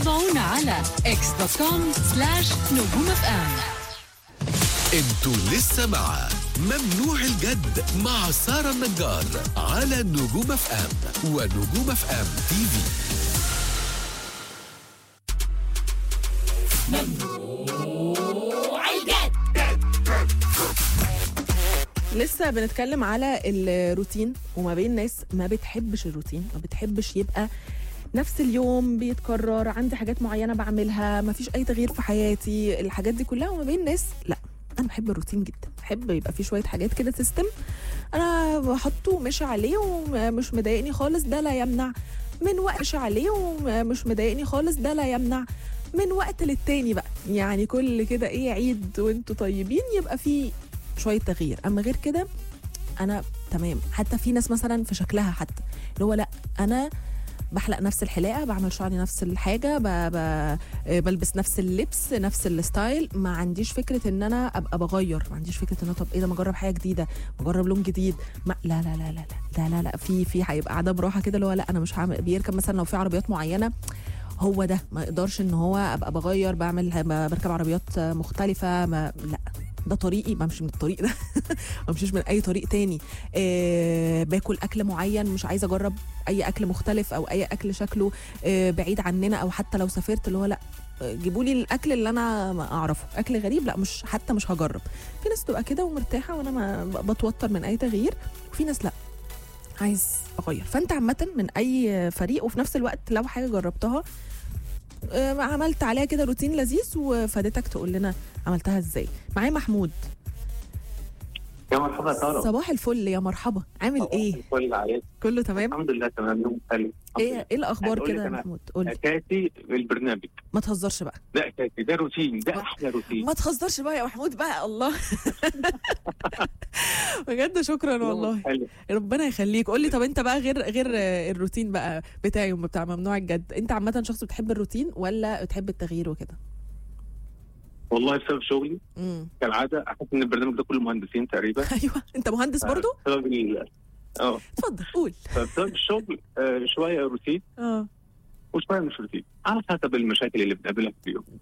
تابعونا على اكس دوت كوم سلاش نجوم اف ام انتوا لسه مع ممنوع الجد مع سارة النجار على نجوم اف ام ونجوم اف ام تي في لسه بنتكلم على الروتين وما بين ناس ما بتحبش الروتين ما بتحبش يبقى نفس اليوم بيتكرر عندي حاجات معينه بعملها ما فيش اي تغيير في حياتي الحاجات دي كلها وما بين ناس لا انا بحب الروتين جدا بحب يبقى في شويه حاجات كده سيستم انا بحطه وماشي عليه ومش مضايقني خالص ده لا يمنع من وقت ماشي عليه ومش مضايقني خالص ده لا يمنع من وقت للتاني بقى يعني كل كده ايه عيد وانتوا طيبين يبقى في شويه تغيير اما غير كده انا تمام حتى في ناس مثلا في شكلها حتى اللي هو لا انا بحلق نفس الحلاقه بعمل شعري نفس الحاجه ب... ب... بلبس نفس اللبس نفس الستايل ما عنديش فكره ان انا ابقى بغير ما عنديش فكره ان أنا طب ايه ده ما اجرب حاجه جديده ما اجرب لون جديد ما لا لا لا لا لا لا لا, لا. في في هيبقى عدم راحه كده اللي هو لا انا مش هعمل بيركب مثلا لو في عربيات معينه هو ده ما يقدرش ان هو ابقى بغير بعمل بركب عربيات مختلفه ما لا ده طريقي بمشي من الطريق ده ما بمشيش من اي طريق تاني آه باكل اكل معين مش عايزه اجرب اي اكل مختلف او اي اكل شكله آه بعيد عننا او حتى لو سافرت اللي هو لا جيبوا لي الاكل اللي انا ما اعرفه اكل غريب لا مش حتى مش هجرب في ناس تبقى كده ومرتاحه وانا ما بتوتر من اي تغيير وفي ناس لا عايز اغير فانت عامه من اي فريق وفي نفس الوقت لو حاجه جربتها آه، عملت عليها كده روتين لذيذ وفادتك تقول لنا عملتها ازاي معايا محمود يا مرحبا يا ساره صباح الفل يا مرحبا عامل ايه كل عليك كله تمام الحمد لله تمام يوم حلو ايه ايه الاخبار هقول لك كده يا أنا- محمود قول لي اساسي بالبرنامج ما تهزرش بقى لا اساسي ده روتين ده احلى روتين ما تهزرش بقى يا محمود بقى الله بجد شكرا والله حلو. ربنا يخليك قول لي طب انت بقى غير غير الروتين بقى بتاعي بتاع ممنوع الجد انت عامه شخص بتحب الروتين ولا بتحب التغيير وكده والله بسبب شغلي امم كالعاده احس ان البرنامج ده كله مهندسين تقريبا ايوه انت مهندس برضو بسبب ال- اه اتفضل قول فبسبب الشغل آه، شويه روتين اه وشويه مش روتين على حسب المشاكل اللي بنقابلها في اليوم